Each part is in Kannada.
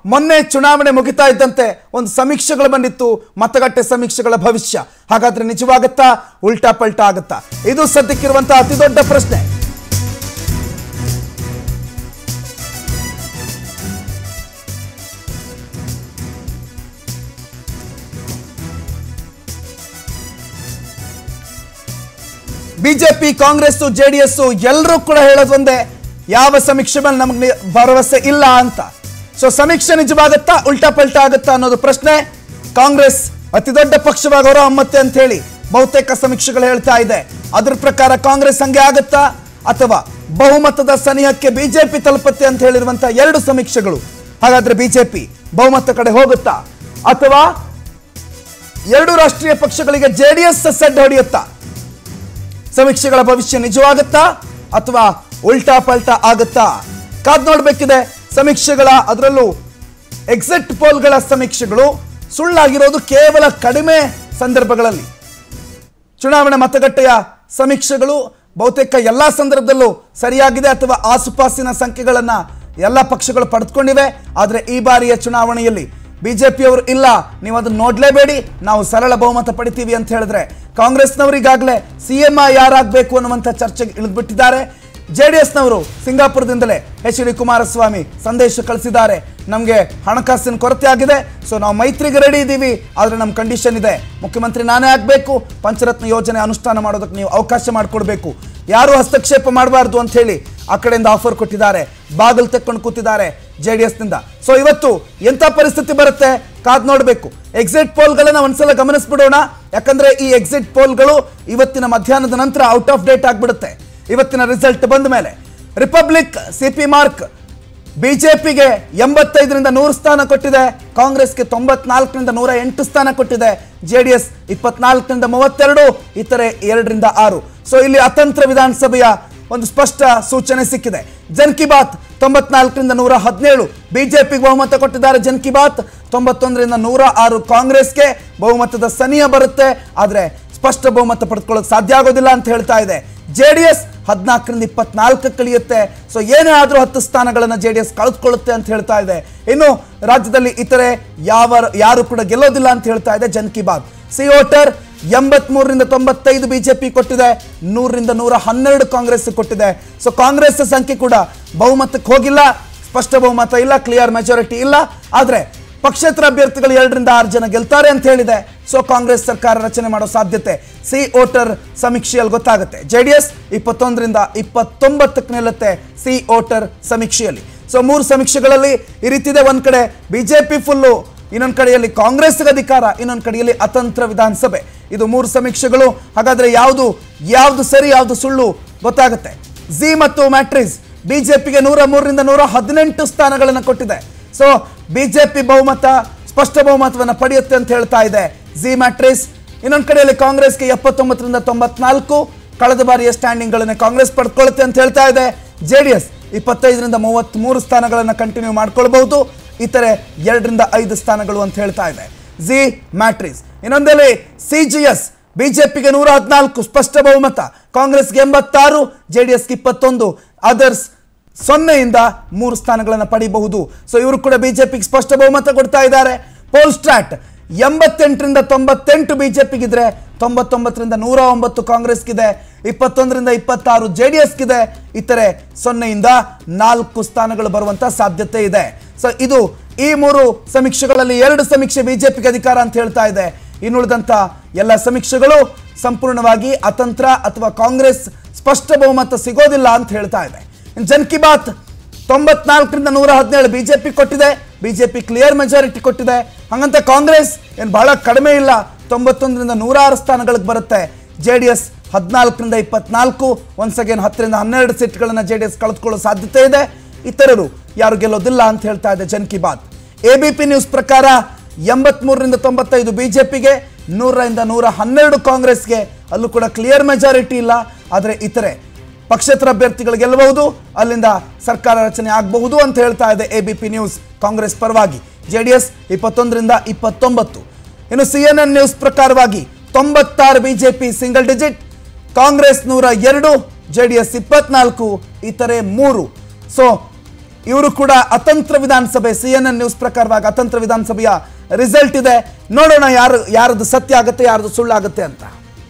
ಮೊನ್ನೆ ಚುನಾವಣೆ ಮುಗಿತಾ ಇದ್ದಂತೆ ಒಂದು ಸಮೀಕ್ಷೆಗಳು ಬಂದಿತ್ತು ಮತಗಟ್ಟೆ ಸಮೀಕ್ಷೆಗಳ ಭವಿಷ್ಯ ಹಾಗಾದ್ರೆ ನಿಜವಾಗತ್ತಾ ಉಲ್ಟಾ ಪಲ್ಟಾ ಆಗುತ್ತಾ ಇದು ಸದ್ಯಕ್ಕಿರುವಂತಹ ಅತಿ ದೊಡ್ಡ ಪ್ರಶ್ನೆ ಬಿಜೆಪಿ ಕಾಂಗ್ರೆಸ್ ಜೆಡಿಎಸ್ ಎಲ್ಲರೂ ಕೂಡ ಹೇಳೋದು ಒಂದೇ ಯಾವ ಸಮೀಕ್ಷೆ ಮೇಲೆ ನಮಗೆ ಭರವಸೆ ಇಲ್ಲ ಅಂತ ಸೊ ಸಮೀಕ್ಷೆ ನಿಜವಾಗತ್ತಾ ಉಲ್ಟಾ ಪಲ್ಟಾ ಆಗುತ್ತಾ ಅನ್ನೋದು ಪ್ರಶ್ನೆ ಕಾಂಗ್ರೆಸ್ ಅತಿ ದೊಡ್ಡ ಪಕ್ಷವಾಗಿ ಹೊರಹೊಮ್ಮತ್ತೆ ಅಂತ ಹೇಳಿ ಬಹುತೇಕ ಸಮೀಕ್ಷೆಗಳು ಹೇಳ್ತಾ ಇದೆ ಅದ್ರ ಪ್ರಕಾರ ಕಾಂಗ್ರೆಸ್ ಹಂಗೆ ಆಗುತ್ತಾ ಅಥವಾ ಬಹುಮತದ ಸನಿಹಕ್ಕೆ ಬಿಜೆಪಿ ತಲುಪತ್ತೆ ಅಂತ ಹೇಳಿರುವಂತಹ ಎರಡು ಸಮೀಕ್ಷೆಗಳು ಹಾಗಾದ್ರೆ ಬಿಜೆಪಿ ಬಹುಮತ ಕಡೆ ಹೋಗುತ್ತಾ ಅಥವಾ ಎರಡು ರಾಷ್ಟ್ರೀಯ ಪಕ್ಷಗಳಿಗೆ ಜೆಡಿಎಸ್ ಸೆಡ್ ಹೊಡೆಯುತ್ತಾ ಸಮೀಕ್ಷೆಗಳ ಭವಿಷ್ಯ ನಿಜವಾಗುತ್ತಾ ಅಥವಾ ಉಲ್ಟಾ ಪಲ್ಟಾ ಆಗುತ್ತಾ ಕಾದ್ ನೋಡ್ಬೇಕಿದೆ ಸಮೀಕ್ಷೆಗಳ ಅದರಲ್ಲೂ ಎಕ್ಸಿಟ್ ಪೋಲ್ಗಳ ಸಮೀಕ್ಷೆಗಳು ಸುಳ್ಳಾಗಿರೋದು ಕೇವಲ ಕಡಿಮೆ ಸಂದರ್ಭಗಳಲ್ಲಿ ಚುನಾವಣೆ ಮತಗಟ್ಟೆಯ ಸಮೀಕ್ಷೆಗಳು ಬಹುತೇಕ ಎಲ್ಲ ಸಂದರ್ಭದಲ್ಲೂ ಸರಿಯಾಗಿದೆ ಅಥವಾ ಆಸುಪಾಸಿನ ಸಂಖ್ಯೆಗಳನ್ನು ಎಲ್ಲ ಪಕ್ಷಗಳು ಪಡೆದುಕೊಂಡಿವೆ ಆದರೆ ಈ ಬಾರಿಯ ಚುನಾವಣೆಯಲ್ಲಿ ಬಿಜೆಪಿಯವರು ಇಲ್ಲ ನೀವು ಅದನ್ನ ನೋಡ್ಲೇಬೇಡಿ ನಾವು ಸರಳ ಬಹುಮತ ಪಡಿತೀವಿ ಅಂತ ಹೇಳಿದ್ರೆ ಕಾಂಗ್ರೆಸ್ನವರಿಗಾಗಲೇ ಸಿ ಎಂ ಯಾರಾಗಬೇಕು ಅನ್ನುವಂಥ ಚರ್ಚೆಗೆ ಇಳಿದ್ಬಿಟ್ಟಿದ್ದಾರೆ ಜೆ ಡಿ ಎಸ್ನವರು ಸಿಂಗಾಪುರದಿಂದಲೇ ಎಚ್ ಡಿ ಕುಮಾರಸ್ವಾಮಿ ಸಂದೇಶ ಕಳಿಸಿದ್ದಾರೆ ನಮಗೆ ಹಣಕಾಸಿನ ಕೊರತೆ ಆಗಿದೆ ಸೊ ನಾವು ಮೈತ್ರಿಗೆ ರೆಡಿ ಇದ್ದೀವಿ ಆದರೆ ನಮ್ಮ ಕಂಡೀಷನ್ ಇದೆ ಮುಖ್ಯಮಂತ್ರಿ ನಾನೇ ಆಗಬೇಕು ಪಂಚರತ್ನ ಯೋಜನೆ ಅನುಷ್ಠಾನ ಮಾಡೋದಕ್ಕೆ ನೀವು ಅವಕಾಶ ಮಾಡಿಕೊಡ್ಬೇಕು ಯಾರು ಹಸ್ತಕ್ಷೇಪ ಮಾಡಬಾರ್ದು ಅಂತ ಹೇಳಿ ಆ ಕಡೆಯಿಂದ ಆಫರ್ ಕೊಟ್ಟಿದ್ದಾರೆ ಬಾಗಿಲು ತೆಕ್ಕೊಂಡು ಕೂತಿದ್ದಾರೆ ಜೆ ಡಿ ಎಸ್ನಿಂದ ಸೊ ಇವತ್ತು ಎಂಥ ಪರಿಸ್ಥಿತಿ ಬರುತ್ತೆ ಕಾದ್ ನೋಡಬೇಕು ಎಕ್ಸಿಟ್ ಪೋಲ್ಗಳನ್ನ ಒಂದ್ಸಲ ಗಮನಿಸ್ಬಿಡೋಣ ಯಾಕಂದ್ರೆ ಈ ಎಕ್ಸಿಟ್ ಪೋಲ್ಗಳು ಇವತ್ತಿನ ಮಧ್ಯಾಹ್ನದ ನಂತರ ಔಟ್ ಆಫ್ ಡೇಟ್ ಆಗ್ಬಿಡುತ್ತೆ ಇವತ್ತಿನ ರಿಸಲ್ಟ್ ಬಂದ ಮೇಲೆ ರಿಪಬ್ಲಿಕ್ ಸಿ ಪಿ ಮಾರ್ಕ್ ಬಿಜೆಪಿಗೆ ಎಂಬತ್ತೈದರಿಂದ ನೂರು ಸ್ಥಾನ ಕೊಟ್ಟಿದೆ ಕಾಂಗ್ರೆಸ್ಗೆ ತೊಂಬತ್ನಾಲ್ಕರಿಂದ ನೂರ ಎಂಟು ಸ್ಥಾನ ಕೊಟ್ಟಿದೆ ಜೆ ಡಿ ಎಸ್ ಇಪ್ಪತ್ನಾಲ್ಕರಿಂದ ಮೂವತ್ತೆರಡು ಇತರೆ ಎರಡರಿಂದ ಆರು ಸೊ ಇಲ್ಲಿ ಅತಂತ್ರ ವಿಧಾನಸಭೆಯ ಒಂದು ಸ್ಪಷ್ಟ ಸೂಚನೆ ಸಿಕ್ಕಿದೆ ಜನ್ ಕಿ ಬಾತ್ ತೊಂಬತ್ನಾಲ್ಕರಿಂದ ನೂರ ಹದಿನೇಳು ಬಿಜೆಪಿಗೆ ಬಹುಮತ ಕೊಟ್ಟಿದ್ದಾರೆ ಜನ್ ಕಿ ಬಾತ್ ತೊಂಬತ್ತೊಂದರಿಂದ ನೂರ ಆರು ಕಾಂಗ್ರೆಸ್ಗೆ ಬಹುಮತದ ಸನಿಯ ಬರುತ್ತೆ ಆದರೆ ಸ್ಪಷ್ಟ ಬಹುಮತ ಪಡೆದುಕೊಳ್ಳೋಕೆ ಸಾಧ್ಯ ಆಗೋದಿಲ್ಲ ಅಂತ ಹೇಳ್ತಾ ಇದೆ ಜೆ ಡಿ ಎಸ್ ಹದಿನಾಲ್ಕರಿಂದ ಇಪ್ಪತ್ನಾಲ್ಕಕ್ಕೆ ಕಳಿಯುತ್ತೆ ಸೊ ಏನೇ ಆದರೂ ಹತ್ತು ಸ್ಥಾನಗಳನ್ನು ಜೆ ಡಿ ಎಸ್ ಕಳೆದುಕೊಳ್ಳುತ್ತೆ ಅಂತ ಹೇಳ್ತಾ ಇದೆ ಇನ್ನು ರಾಜ್ಯದಲ್ಲಿ ಇತರೆ ಯಾವ ಯಾರು ಕೂಡ ಗೆಲ್ಲೋದಿಲ್ಲ ಅಂತ ಹೇಳ್ತಾ ಇದೆ ಜನ್ ಕಿ ಬಾತ್ ಸಿ ವೋಟರ್ ಎಂಬತ್ಮೂರರಿಂದ ತೊಂಬತ್ತೈದು ಬಿಜೆಪಿ ಕೊಟ್ಟಿದೆ ನೂರರಿಂದ ನೂರ ಹನ್ನೆರಡು ಕಾಂಗ್ರೆಸ್ ಕೊಟ್ಟಿದೆ ಸೊ ಕಾಂಗ್ರೆಸ್ ಸಂಖ್ಯೆ ಕೂಡ ಬಹುಮತಕ್ಕೆ ಹೋಗಿಲ್ಲ ಸ್ಪಷ್ಟ ಬಹುಮತ ಇಲ್ಲ ಕ್ಲಿಯರ್ ಮೆಜಾರಿಟಿ ಇಲ್ಲ ಆದರೆ ಪಕ್ಷೇತರ ಅಭ್ಯರ್ಥಿಗಳು ಎರಡರಿಂದ ಆರು ಜನ ಗೆಲ್ತಾರೆ ಅಂತ ಹೇಳಿದೆ ಸೊ ಕಾಂಗ್ರೆಸ್ ಸರ್ಕಾರ ರಚನೆ ಮಾಡೋ ಸಾಧ್ಯತೆ ಸಿ ವೋಟರ್ ಸಮೀಕ್ಷೆಯಲ್ಲಿ ಗೊತ್ತಾಗುತ್ತೆ ಜೆ ಡಿ ಎಸ್ ಇಪ್ಪತ್ತೊಂದರಿಂದ ಇಪ್ಪತ್ತೊಂಬತ್ತಕ್ಕೆ ನಿಲ್ಲುತ್ತೆ ಸಿ ವೋಟರ್ ಸಮೀಕ್ಷೆಯಲ್ಲಿ ಸೊ ಮೂರು ಸಮೀಕ್ಷೆಗಳಲ್ಲಿ ಈ ರೀತಿ ಇದೆ ಒಂದ್ ಕಡೆ ಬಿಜೆಪಿ ಫುಲ್ಲು ಇನ್ನೊಂದು ಕಡೆಯಲ್ಲಿ ಕಾಂಗ್ರೆಸ್ಗೆ ಅಧಿಕಾರ ಇನ್ನೊಂದು ಕಡೆಯಲ್ಲಿ ಅತಂತ್ರ ವಿಧಾನಸಭೆ ಇದು ಮೂರು ಸಮೀಕ್ಷೆಗಳು ಹಾಗಾದ್ರೆ ಯಾವುದು ಯಾವುದು ಸರಿ ಯಾವುದು ಸುಳ್ಳು ಗೊತ್ತಾಗುತ್ತೆ ಜಿ ಮತ್ತು ಮ್ಯಾಟ್ರಿಸ್ ಬಿಜೆಪಿಗೆ ನೂರ ಮೂರರಿಂದ ನೂರ ಹದಿನೆಂಟು ಸ್ಥಾನಗಳನ್ನು ಕೊಟ್ಟಿದೆ ಸೊ ಬಿಜೆಪಿ ಬಹುಮತ ಸ್ಪಷ್ಟ ಬಹುಮತವನ್ನು ಪಡೆಯುತ್ತೆ ಅಂತ ಹೇಳ್ತಾ ಇದೆ ಜಿ ಮ್ಯಾಟ್ರಿಸ್ ಇನ್ನೊಂದು ಕಡೆಯಲ್ಲಿ ಕಾಂಗ್ರೆಸ್ಗೆ ಎಪ್ಪತ್ತೊಂಬತ್ತರಿಂದ ತೊಂಬತ್ನಾಲ್ಕು ಕಳೆದ ಬಾರಿಯ ಸ್ಟ್ಯಾಂಡಿಂಗ್ಗಳನ್ನು ಕಾಂಗ್ರೆಸ್ ಪಡ್ಕೊಳ್ಳುತ್ತೆ ಅಂತ ಹೇಳ್ತಾ ಇದೆ ಜೆ ಡಿ ಎಸ್ ಇಪ್ಪತ್ತೈದರಿಂದ ಮೂವತ್ತ್ಮೂರು ಸ್ಥಾನಗಳನ್ನು ಕಂಟಿನ್ಯೂ ಮಾಡ್ಕೊಳ್ಬಹುದು ಇತರೆ ಎರಡರಿಂದ ಐದು ಸ್ಥಾನಗಳು ಅಂತ ಹೇಳ್ತಾ ಇದೆ ಜಿ ಮ್ಯಾಟ್ರಿಸ್ ಇನ್ನೊಂದಲ್ಲಿ ಸಿ ಜಿ ಎಸ್ ಬಿಜೆಪಿಗೆ ನೂರ ಹದಿನಾಲ್ಕು ಸ್ಪಷ್ಟ ಬಹುಮತ ಕಾಂಗ್ರೆಸ್ಗೆ ಎಂಬತ್ತಾರು ಜೆ ಡಿ ಎಸ್ಗೆ ಇಪ್ಪತ್ತೊಂದು ಅದರ್ಸ್ ಸೊನ್ನೆಯಿಂದ ಮೂರು ಸ್ಥಾನಗಳನ್ನು ಪಡೆಯಬಹುದು ಸೊ ಇವರು ಕೂಡ ಬಿಜೆಪಿಗೆ ಸ್ಪಷ್ಟ ಬಹುಮತ ಕೊಡ್ತಾ ಇದ್ದಾರೆ ಪೋಲ್ ಸ್ಟ್ರಾಟ್ ಎಂಬತ್ತೆಂಟರಿಂದ ತೊಂಬತ್ತೆಂಟು ಬಿಜೆಪಿಗಿದ್ರೆ ತೊಂಬತ್ತೊಂಬತ್ತರಿಂದ ನೂರ ಒಂಬತ್ತು ಕಾಂಗ್ರೆಸ್ಗಿದೆ ಇಪ್ಪತ್ತೊಂದರಿಂದ ಇಪ್ಪತ್ತಾರು ಜೆ ಡಿ ಎಸ್ಗಿದೆ ಇತರೆ ಸೊನ್ನೆಯಿಂದ ನಾಲ್ಕು ಸ್ಥಾನಗಳು ಬರುವಂತ ಸಾಧ್ಯತೆ ಇದೆ ಸೊ ಇದು ಈ ಮೂರು ಸಮೀಕ್ಷೆಗಳಲ್ಲಿ ಎರಡು ಸಮೀಕ್ಷೆ ಬಿಜೆಪಿಗೆ ಅಧಿಕಾರ ಅಂತ ಹೇಳ್ತಾ ಇದೆ ಇನ್ನುಳಿದಂತ ಎಲ್ಲ ಸಮೀಕ್ಷೆಗಳು ಸಂಪೂರ್ಣವಾಗಿ ಅತಂತ್ರ ಅಥವಾ ಕಾಂಗ್ರೆಸ್ ಸ್ಪಷ್ಟ ಬಹುಮತ ಸಿಗೋದಿಲ್ಲ ಅಂತ ಹೇಳ್ತಾ ಇದೆ ಇನ್ನು ಜನ್ ಕಿ ಬಾತ್ ತೊಂಬತ್ನಾಲ್ಕರಿಂದ ನೂರ ಹದಿನೇಳು ಬಿಜೆಪಿ ಕೊಟ್ಟಿದೆ ಬಿಜೆಪಿ ಕ್ಲಿಯರ್ ಮೆಜಾರಿಟಿ ಕೊಟ್ಟಿದೆ ಹಾಗಂತ ಕಾಂಗ್ರೆಸ್ ಏನು ಬಹಳ ಕಡಿಮೆ ಇಲ್ಲ ತೊಂಬತ್ತೊಂದರಿಂದ ನೂರಾರು ಸ್ಥಾನಗಳಿಗೆ ಬರುತ್ತೆ ಜೆ ಡಿ ಎಸ್ ಹದಿನಾಲ್ಕರಿಂದ ಇಪ್ಪತ್ನಾಲ್ಕು ಒನ್ಸ್ ಅಗೇನ್ ಹತ್ತರಿಂದ ಹನ್ನೆರಡು ಸೀಟ್ಗಳನ್ನು ಜೆ ಡಿ ಎಸ್ ಕಳೆದುಕೊಳ್ಳೋ ಸಾಧ್ಯತೆ ಇದೆ ಇತರರು ಯಾರು ಗೆಲ್ಲೋದಿಲ್ಲ ಅಂತ ಹೇಳ್ತಾ ಇದೆ Jan Ki Baat A B P news ಪ್ರಕಾರ ಎಂಬತ್ಮೂರರಿಂದ ತೊಂಬತ್ತೈದು ಬಿಜೆಪಿಗೆ ನೂರರಿಂದ ನೂರ ಹನ್ನೆರಡು ಕಾಂಗ್ರೆಸ್ಗೆ ಅಲ್ಲೂ ಕೂಡ ಕ್ಲಿಯರ್ ಮೆಜಾರಿಟಿ ಇಲ್ಲ ಆದರೆ ಇತರೆ ಪಕ್ಷೇತರ ಅಭ್ಯರ್ಥಿಗಳು ಗೆಲ್ಲಬಹುದು ಅಲ್ಲಿಂದ ಸರ್ಕಾರ ರಚನೆ ಆಗಬಹುದು ಅಂತ ಹೇಳ್ತಾ ಇದೆ A B P news Congress ಪರವಾಗಿ ಜೆ ಡಿ ಎಸ್ ಇಪ್ಪತ್ತೊಂದರಿಂದ ಇಪ್ಪತ್ತೊಂಬತ್ತು ಇನ್ನು ಸಿ ಎನ್ ಎನ್ ನ್ಯೂಸ್ ಪ್ರಕಾರವಾಗಿ ತೊಂಬತ್ತಾರು ಬಿಜೆಪಿ ಸಿಂಗಲ್ ಡಿಜಿಟ್ ಕಾಂಗ್ರೆಸ್ ನೂರ ಎರಡು ಜೆ ಡಿ ಎಸ್ ಇಪ್ಪತ್ನಾಲ್ಕು ಇತರೆ ಮೂರು ಸೊ ಇವರು ಕೂಡ ಅತಂತ್ರ ವಿಧಾನಸಭೆ ಸಿ ಎನ್ ಎನ್ ನ್ಯೂಸ್ ಪ್ರಕಾರವಾಗಿ ಅತಂತ್ರ ವಿಧಾನಸಭೆಯ ರಿಸಲ್ಟ್ ಇದೆ ನೋಡೋಣ ಯಾರು ಯಾರದು ಸತ್ಯ ಆಗುತ್ತೆ ಯಾರದು ಸುಳ್ಳಾಗುತ್ತೆ ಅಂತ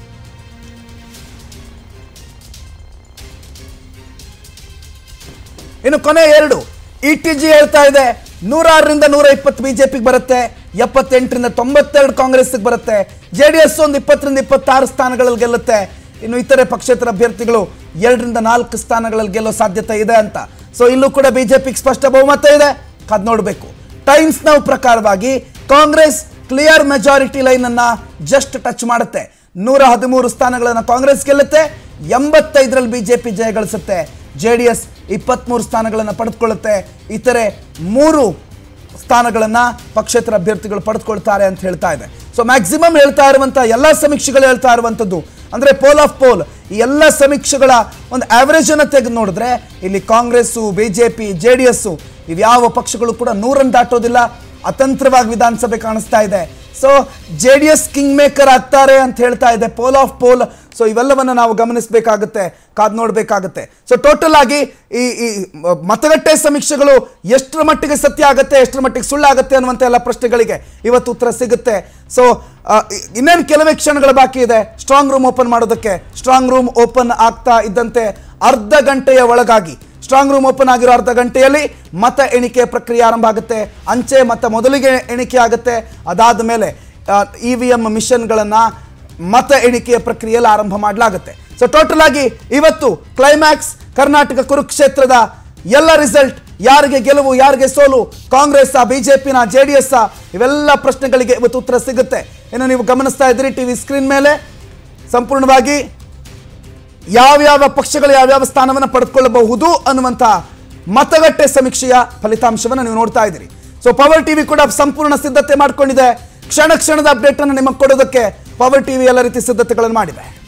ಇನ್ನು ಕೊನೆ ಎರಡು ಇ ಟಿ ಜಿ ಹೇಳ್ತಾ ಇದೆ ನೂರಾರರಿಂದ ನೂರ ಇಪ್ಪತ್ತು ಬಿಜೆಪಿಗೆ ಬರುತ್ತೆ ಎಪ್ಪತ್ತೆಂಟರಿಂದ ತೊಂಬತ್ತೆರಡು ಕಾಂಗ್ರೆಸ್ಗೆ ಬರುತ್ತೆ ಜೆ ಡಿ ಎಸ್ ಒಂದು ಇಪ್ಪತ್ತರಿಂದ ಇಪ್ಪತ್ತಾರು ಸ್ಥಾನಗಳಲ್ಲಿ ಗೆಲ್ಲುತ್ತೆ ಇನ್ನು ಇತರೆ ಪಕ್ಷೇತರ ಅಭ್ಯರ್ಥಿಗಳು ಎರಡರಿಂದ ನಾಲ್ಕು ಸ್ಥಾನಗಳಲ್ಲಿ ಗೆಲ್ಲೋ ಸಾಧ್ಯತೆ ಇದೆ ಅಂತ ಸೊ ಇಲ್ಲೂ ಕೂಡ ಬಿಜೆಪಿಗೆ ಸ್ಪಷ್ಟ ಬಹುಮತ ಇದೆ ಕಾದ್ ನೋಡಬೇಕು ಟೈಮ್ಸ್ ನಾವು ಪ್ರಕಾರವಾಗಿ ಕಾಂಗ್ರೆಸ್ ಕ್ಲಿಯರ್ ಮೆಜಾರಿಟಿ ಲೈನ್ ಅನ್ನ ಜಸ್ಟ್ ಟಚ್ ಮಾಡುತ್ತೆ ನೂರ ಹದಿಮೂರು ಸ್ಥಾನಗಳನ್ನು ಕಾಂಗ್ರೆಸ್ ಗೆಲ್ಲುತ್ತೆ ಎಂಬತ್ತೈದರಲ್ಲಿ ಬಿಜೆಪಿ ಜಯ ಗಳಿಸುತ್ತೆ ಜೆ ಡಿ ಎಸ್ ಇಪ್ಪತ್ತ್ಮೂರು ಸ್ಥಾನಗಳನ್ನು ಪಡೆದುಕೊಳ್ಳುತ್ತೆ ಇತರೆ ಮೂರು ಸ್ಥಾನಗಳನ್ನ ಪಕ್ಷೇತರ ಅಭ್ಯರ್ಥಿಗಳು ಪಡೆದುಕೊಳ್ತಾರೆ ಅಂತ ಹೇಳ್ತಾ ಇದೆ ಸೊ ಮ್ಯಾಕ್ಸಿಮಮ್ ಹೇಳ್ತಾ ಇರುವಂತ ಎಲ್ಲ ಸಮೀಕ್ಷೆಗಳು ಹೇಳ್ತಾ ಇರುವಂಥದ್ದು ಅಂದ್ರೆ ಪೋಲ್ ಆಫ್ ಪೋಲ್ ಈ ಎಲ್ಲ ಸಮೀಕ್ಷೆಗಳ ಒಂದು ಆವರೇಜ್ ಅನ್ನ ತೆಗೆದು ನೋಡಿದ್ರೆ ಇಲ್ಲಿ Congress BJP J D S ಇವ್ಯಾವ ಪಕ್ಷಗಳು ಕೂಡ ನೂರನ್ನು ದಾಟೋದಿಲ್ಲ ಅತಂತ್ರವಾಗಿ ವಿಧಾನಸಭೆ ಕಾಣಿಸ್ತಾ ಇದೆ so J D S kingmaker ಆಗ್ತಾರೆ ಅಂತ ಹೇಳ್ತಾ ಇದೆ ಪೋಲ್ ಆಫ್ ಪೋಲ್ ಸೊ ಇವೆಲ್ಲವನ್ನ ನಾವು ಗಮನಿಸಬೇಕಾಗುತ್ತೆ ಕಾದ್ ನೋಡಬೇಕಾಗುತ್ತೆ ಸೊ ಟೋಟಲ್ ಆಗಿ ಈ ಈ ಮ- ಮತಗಟ್ಟೆ ಸಮೀಕ್ಷೆಗಳು ಎಷ್ಟರ ಮಟ್ಟಿಗೆ ಸತ್ಯ ಆಗುತ್ತೆ ಎಷ್ಟರ ಮಟ್ಟಿಗೆ ಸುಳ್ಳಾಗುತ್ತೆ ಅನ್ನುವಂಥ ಎಲ್ಲ ಪ್ರಶ್ನೆಗಳಿಗೆ ಇವತ್ತು ಉತ್ತರ ಸಿಗುತ್ತೆ ಸೊ ಇನ್ನೇನು ಕೆಲವೇ ಕ್ಷಣಗಳು ಬಾಕಿ ಇದೆ ಸ್ಟ್ರಾಂಗ್ ರೂಮ್ ಓಪನ್ ಮಾಡೋದಕ್ಕೆ ಸ್ಟ್ರಾಂಗ್ ರೂಮ್ ಓಪನ್ ಆಗ್ತಾ ಇದ್ದಂತೆ ಅರ್ಧ ಗಂಟೆಯ ಒಳಗಾಗಿ ಸ್ಟ್ರಾಂಗ್ ರೂಮ್ ಓಪನ್ ಆಗಿರೋ ಅರ್ಧ ಗಂಟೆಯಲ್ಲಿ ಮತ ಎಣಿಕೆ ಪ್ರಕ್ರಿಯೆ ಆರಂಭ ಆಗುತ್ತೆ ಅಂಚೆ ಮತ ಮೊದಲಿಗೆ ಎಣಿಕೆ ಆಗುತ್ತೆ ಅದಾದ ಮೇಲೆ ಇ ವಿ ಎಂ ಮಿಷನ್ಗಳನ್ನು ಮತ ಎಣಿಕೆಯ ಪ್ರಕ್ರಿಯೆಯಲ್ಲಿ ಆರಂಭ ಮಾಡಲಾಗುತ್ತೆ ಸೊ ಟೋಟಲ್ ಆಗಿ ಇವತ್ತು ಕ್ಲೈಮ್ಯಾಕ್ಸ್ ಕರ್ನಾಟಕ ಕುರುಕ್ಷೇತ್ರದ ಎಲ್ಲ ರಿಸಲ್ಟ್ ಯಾರಿಗೆ ಗೆಲುವು ಯಾರಿಗೆ ಸೋಲು ಕಾಂಗ್ರೆಸ್ ಬಿಜೆಪಿನ ಜೆ ಡಿ ಎಸ್ ಇವೆಲ್ಲ ಪ್ರಶ್ನೆಗಳಿಗೆ ಇವತ್ತು ಉತ್ತರ ಸಿಗುತ್ತೆ ಇನ್ನು ನೀವು ಗಮನಿಸ್ತಾ ಇದ್ದೀರಿ ಟಿವಿ ಸ್ಕ್ರೀನ್ ಮೇಲೆ ಸಂಪೂರ್ಣವಾಗಿ ಯಾವ್ಯಾವ ಪಕ್ಷಗಳು ಯಾವ್ಯಾವ ಸ್ಥಾನವನ್ನು ಪಡೆದುಕೊಳ್ಳಬಹುದು ಅನ್ನುವಂಥ ಮತಗಟ್ಟೆ ಸಮೀಕ್ಷೆಯ ಫಲಿತಾಂಶವನ್ನು ನೀವು ನೋಡ್ತಾ ಇದ್ದೀರಿ ಸೊ ಪವರ್ ಟಿವಿ ಕೂಡ ಸಂಪೂರ್ಣ ಸಿದ್ಧತೆ ಮಾಡಿಕೊಂಡಿದೆ ಕ್ಷಣ ಕ್ಷಣದ ಅಪ್ಡೇಟ್ ಅನ್ನು ನಿಮಗೆ ಕೊಡೋದಕ್ಕೆ ಪವರ್ ಟಿವಿ ಎಲ್ಲ ರೀತಿ ಸಿದ್ಧತೆಗಳನ್ನು ಮಾಡಿದೆ